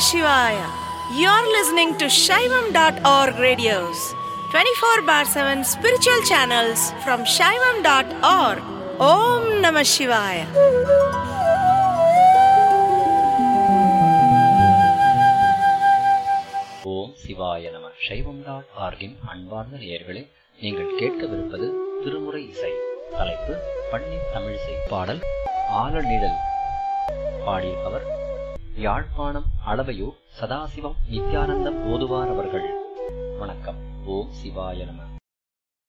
Shivaya. You're listening to Shaivam.org radios, 24 bar 7 spiritual channels from Shaivam.org. Om Namah Shivaya. ஓம் சிவாய நம சைவம் dot ஆர்கின் அன்பார்ந்த நேயர்களே நீங்கள் கேட்கவிருப்பது திருமுறை இசை தலைப்பு பன்னின் தமிழிசை பாடல் ஆலநிழல் பாடியவர் யாழ்ப்பாணம் அளவையூர் சதாசிவம் நித்யானந்தம் ஓதுவார் அவர்கள் வணக்கம் ஓம் சிவாய நம